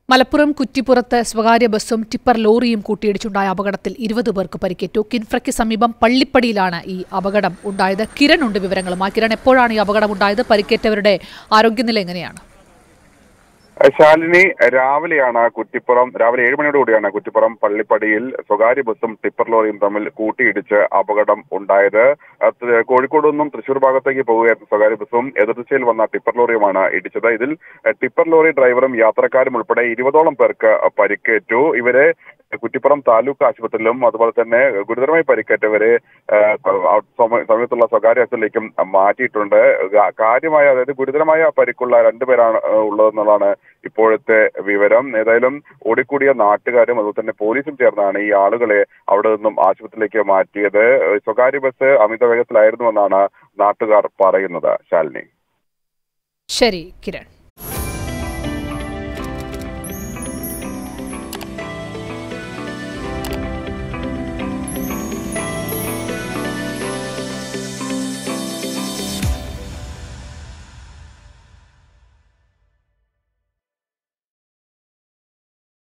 മലപ്പുറം കുറ്റിപ്പുറത്ത് സ്വകാര്യ ബസ്സും ടിപ്പർ ലോറിയും കൂട്ടിയിടിച്ചുണ്ടായ അപകടത്തിൽ ഇരുപത് പേർക്ക് പരിക്കേറ്റു കിൻഫ്രയ്ക്ക് സമീപം പള്ളിപ്പടിയിലാണ് ഈ അപകടം ഉണ്ടായത് കിരൺ ഉണ്ട് വിവരങ്ങളുമായി കിരൺ എപ്പോഴാണ് ഈ അപകടം ഉണ്ടായത് പരിക്കേറ്റവരുടെ ആരോഗ്യനില എങ്ങനെയാണ് ശാലിനി രാവിലെയാണ് കുറ്റിപ്പുറം രാവിലെ ഏഴ് മണിയോട് കൂടിയാണ് കുറ്റിപ്പുറം പള്ളിപ്പടിയിൽ സ്വകാര്യ ബസ്സും ടിപ്പർ ലോറിയും തമ്മിൽ കൂട്ടിയിടിച്ച് അപകടം ഉണ്ടായത് അത് കോഴിക്കോട് നിന്നും തൃശൂർ ഭാഗത്തേക്ക് പോവുകയായിരുന്ന സ്വകാര്യ ബസ്സും എതിർദിശയിൽ വന്ന ടിപ്പർ ലോറിയുമാണ് ഇടിച്ചത് ഇതിൽ ടിപ്പർ ലോറി ഡ്രൈവറും യാത്രക്കാരും ഉൾപ്പെടെ ഇരുപതോളം പേർക്ക് പരിക്കേറ്റു ഇവരെ കുറ്റിപ്പുറം താലൂക്ക് ആശുപത്രിയിലും അതുപോലെ തന്നെ ഗുരുതരമായി പരിക്കേറ്റവരെ ആ, സമ- സമീപത്തുള്ള സ്വകാര്യ ആശുപത്രിയിലേക്കും മാറ്റിയിട്ടുണ്ട് ഗ- കാര്യമായ അതായത് ഗുരുതരമായ പരിക്കുള്ള രണ്ടുപേരാണ് ആ, ഉള്ളതെന്നുള്ളതാണ് ഇപ്പോഴത്തെ വിവരം ഏതായാലും ഓടിക്കൂടിയ നാട്ടുകാരും അതുപോലെ തന്നെ പോലീസും ചേർന്നാണ് ഈ ആളുകളെ അവിടെ നിന്നും ആശുപത്രിയിലേക്ക് മാറ്റിയത് സ്വകാര്യ ബസ് അമിത വേഗത്തിലായിരുന്നുവെന്നാണ് നാട്ടുകാർ പറയുന്നത് ശാലിനി ശരി കിരൺ